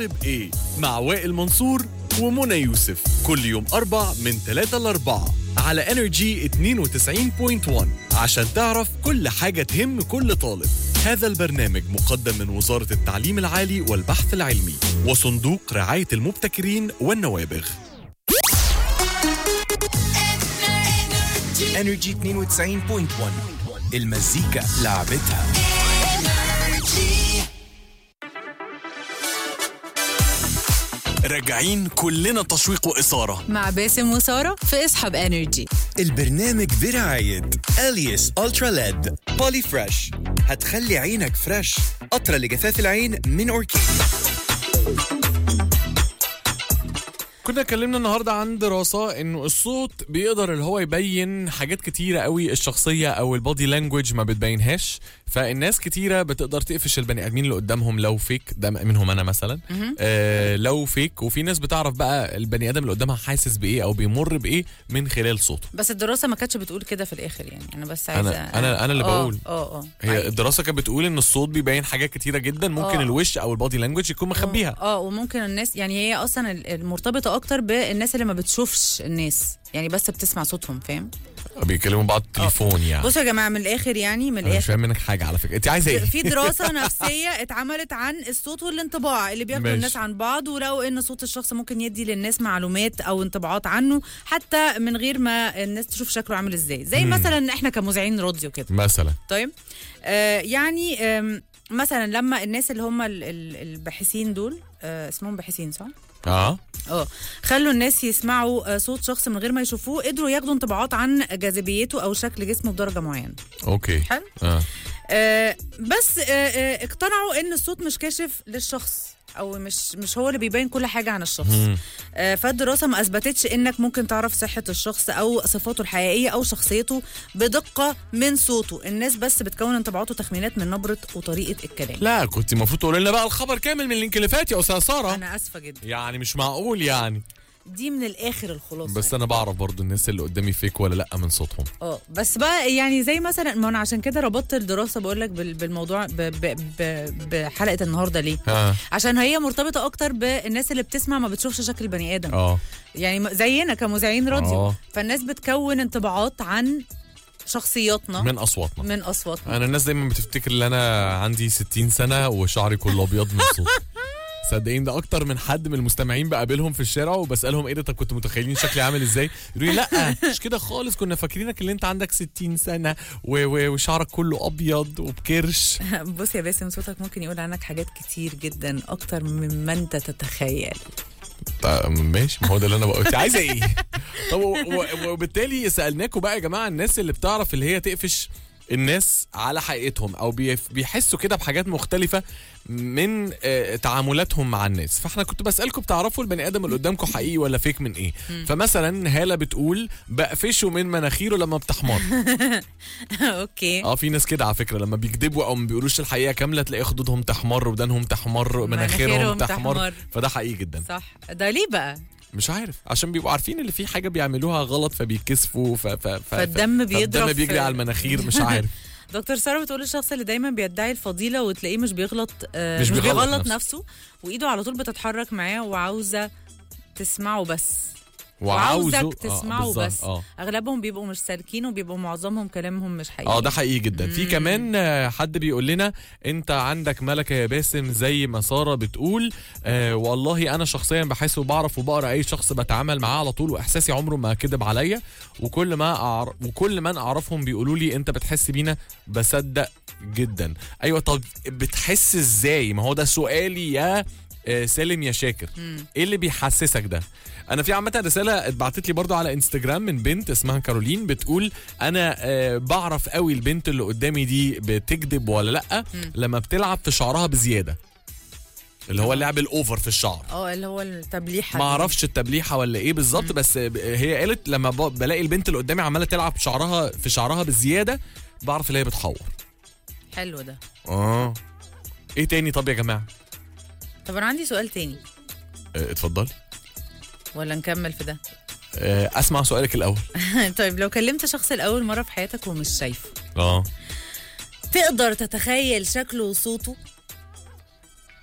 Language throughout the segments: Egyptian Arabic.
طالب ايه مع وائل منصور ومنى يوسف كل يوم أربع من 3 ل 4 على انرجي 92.1 عشان تعرف كل حاجة تهم كل طالب هذا البرنامج مقدم من وزارة التعليم العالي والبحث العلمي وصندوق رعاية المبتكرين والنوابغ انرجي 92.1 المزيكا لعبتها راجعين كلنا تشويق وإثارة مع باسم وسارة في اسحب انرجي البرنامج برعاية اليس الترا ليد بولي فريش هتخلي عينك فريش قطرة لجفاف العين من اوركيد كنا اتكلمنا النهارده عن دراسه انه الصوت بيقدر اللي هو يبين حاجات كتيره قوي الشخصيه او البودي لانجوج ما بتبينهاش فالناس كتيره بتقدر تقفش البني ادمين اللي قدامهم لو فيك ده منهم انا مثلا آه لو فيك وفي ناس بتعرف بقى البني ادم اللي قدامها حاسس بايه او بيمر بايه من خلال صوته بس الدراسة ما كانتش بتقول كده في الآخر يعني أنا بس عايزة أنا- أنا- أنا اللي آه، بقول. اه اه هي الدراسه كانت بتقول ان الصوت بيبين حاجات كتيره جدا ممكن آه. الوش او البودي لانجوج يكون مخبيها اه وممكن الناس يعني هي اصلا ال- المرتبطه اكتر بالناس اللي ما بتشوفش الناس يعني بس بتسمع صوتهم فاهم بيكلموا بعض تليفون يعني بصوا يا جماعه من الاخر يعني من انا مش الاخر فاهم منك حاجه على فكره انت عايزه ايه في دراسه نفسيه اتعملت عن الصوت والانطباع اللي بياخدوا ماشي. الناس عن بعض ولقوا ان صوت الشخص ممكن يدي للناس معلومات او انطباعات عنه حتى من غير ما الناس تشوف شكله عامل ازاي زي مثلا احنا كمذيعين راديو كده مثلا طيب آه يعني آم، مثلا لما الناس اللي هم ال- ال- الباحثين دول آه اسمهم باحثين صح؟ اه اه خلوا الناس يسمعوا آه، صوت شخص من غير ما يشوفوه قدروا ياخدوا انطباعات عن جاذبيته او شكل جسمه بدرجه معينه اوكي حلو اه آه بس آه آه اقتنعوا ان الصوت مش كاشف للشخص او مش مش هو اللي بيبين كل حاجه عن الشخص آه فالدراسه ما اثبتتش انك ممكن تعرف صحه الشخص او صفاته الحقيقيه او شخصيته بدقه من صوته الناس بس بتكون انطباعات وتخمينات من نبره وطريقه الكلام لا كنت المفروض تقول لنا بقى الخبر كامل من اللينك اللي فات يا استاذه ساره انا اسفه جدا يعني مش معقول يعني دي من الاخر الخلاصه بس انا بعرف برضو الناس اللي قدامي فيك ولا لا من صوتهم اه بس بقى يعني زي مثلا ما انا عشان كده ربطت الدراسه بقول لك بالموضوع ب ب ب بحلقه النهارده ليه؟ ها عشان هي مرتبطه اكتر بالناس اللي بتسمع ما بتشوفش شكل البني ادم اه يعني م- زينا كمذيعين راديو آه. فالناس بتكون انطباعات عن شخصياتنا من اصواتنا من اصواتنا انا الناس دايما بتفتكر ان انا عندي 60 سنه وشعري كله ابيض من صوتي صدقين ده اكتر من حد من المستمعين بقابلهم في الشارع وبسالهم ايه ده طب كنتوا متخيلين شكلي عامل ازاي يقولوا لي لا مش كده خالص كنا فاكرينك اللي انت عندك 60 سنه و- و- وشعرك كله ابيض وبكرش بص يا باسم صوتك ممكن يقول عنك حاجات كتير جدا اكتر مما انت تتخيل طيب ماشي ما هو ده اللي انا بقول انت عايزه ايه طب و- و- وبالتالي سالناكم بقى يا جماعه الناس اللي بتعرف اللي هي تقفش الناس على حقيقتهم او بيف- بيحسوا كده بحاجات مختلفه من آه، تعاملاتهم مع الناس فاحنا كنت بسالكم بتعرفوا البني ادم اللي قدامكم حقيقي ولا فيك من ايه فمثلا هاله بتقول بقفشه من مناخيره لما بتحمر اوكي اه في ناس كده على فكره لما بيكذبوا او ما بيقولوش الحقيقه كامله تلاقي خدودهم تحمر ودانهم تحمر مناخيرهم مناخيرهم تحمر تحمر. فده حقيقي جدا صح ده ليه بقى مش عارف عشان بيبقوا عارفين اللي في حاجه بيعملوها غلط فبيتكسفوا ف... ف... ف... فالدم بيضرب فالدم بيجري في- على المناخير مش عارف دكتور ساره بتقول الشخص اللي دايما بيدعي الفضيله وتلاقيه مش بيغلط آه مش مش, بيغلط بيغلط نفسه. نفسه. وايده على طول بتتحرك معاه وعاوزه تسمعه بس وعاوزه وعاوزك تسمعه بالظبط، بس اه اغلبهم بيبقوا مش سالكين وبيبقوا معظمهم كلامهم مش حقيقي اه ده حقيقي جدا في كمان آه، حد بيقول لنا انت عندك ملكه يا باسم زي ما ساره بتقول آه والله انا شخصيا بحس وبعرف وبقرا اي شخص بتعامل معاه على طول واحساسي عمره ما كذب عليا وكل ما أعرف وكل من اعرفهم بيقولوا لي انت بتحس بينا بصدق جدا ايوه طب بتحس ازاي ما هو ده سؤالي يا آه، سالم يا شاكر ايه اللي بيحسسك ده انا في عامه رساله اتبعتت لي برضو على انستجرام من بنت اسمها كارولين بتقول انا آه، بعرف قوي البنت اللي قدامي دي بتكذب ولا لا لما بتلعب في شعرها بزياده اللي هو اللعب الاوفر في الشعر اه اللي هو التبليحه ما دي. اعرفش التبليحه ولا ايه بالظبط بس ب- هي قالت لما ب- بلاقي البنت اللي قدامي عماله تلعب شعرها في شعرها بالزياده بعرف اللي هي بتحور حلو ده اه ايه تاني طب يا جماعه طب انا عندي سؤال تاني آه، اتفضلي ولا نكمل في ده آه، اسمع سؤالك الاول طيب لو كلمت شخص لاول مره في حياتك ومش شايفه اه تقدر تتخيل شكله وصوته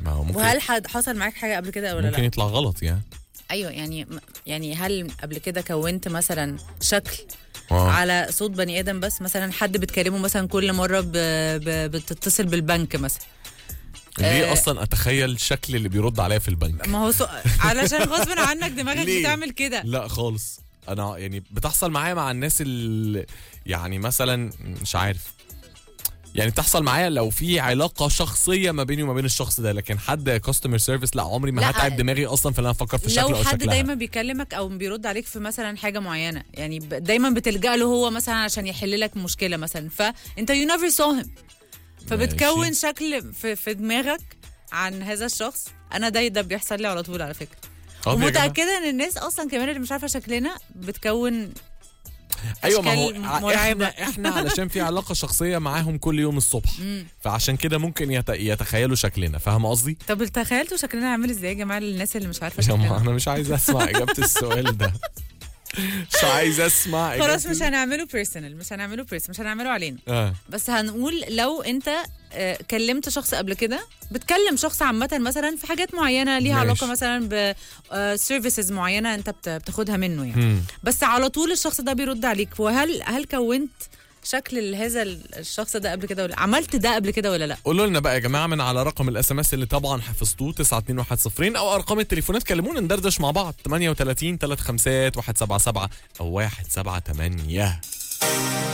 ما هو ممكن وهل حد حصل معاك حاجه قبل كده ولا ممكن لا يطلع غلط يعني ايوه يعني يعني هل قبل كده كونت مثلا شكل آه. على صوت بني ادم بس مثلا حد بتكلمه مثلا كل مره ب... ب... بتتصل بالبنك مثلا ليه آه. اصلا اتخيل الشكل اللي بيرد عليا في البنك ما هو سو... علشان غصب عنك دماغك ليه؟ بتعمل كده لا خالص انا يعني بتحصل معايا مع الناس اللي يعني مثلا مش عارف يعني بتحصل معايا لو في علاقه شخصيه ما بيني وما بين الشخص ده لكن حد كاستمر سيرفيس لا عمري ما لا، هتعب دماغي اصلا في ان انا افكر في الشكل لو او حد شكلها دايما بيكلمك او بيرد عليك في مثلا حاجه معينه يعني ب- دايما بتلجا له هو مثلا عشان يحل لك مشكله مثلا فانت يو نيفر سو هيم فبتكون ماشي. شكل في, في دماغك عن هذا الشخص انا ده ده بيحصل لي على طول على فكره طب يا جماعة. ومتاكده ان الناس اصلا كمان اللي مش عارفه شكلنا بتكون ايوه ما هو أشكال ع- مرعبة. احنا احنا علشان في علاقه شخصيه معاهم كل يوم الصبح فعشان كده ممكن يت... يتخيلوا شكلنا فاهم قصدي؟ طب تخيلتوا شكلنا عامل ازاي يا جماعه للناس اللي مش عارفه يا ما شكلنا انا مش عايز اسمع اجابه السؤال ده مش عايز اسمع خلاص إجابة- مش هنعمله بيرسونال مش هنعمله بيرسونال مش هنعمله علينا اه بس هنقول لو انت آه، كلمت شخص قبل كده بتكلم شخص عامة مثلا في حاجات معينة ليها ماشي. علاقة مثلا بسيرفيسز معينة انت بت- بتاخدها منه يعني مم. بس على طول الشخص ده بيرد عليك وهل هل كونت شكل هذا الشخص ده قبل كده ولا عملت ده قبل كده ولا لا قولوا لنا بقى يا جماعه من على رقم الاس ام اس اللي طبعا حفظتوه 92110 او ارقام التليفونات كلمونا ندردش مع بعض 38 35 177 او 178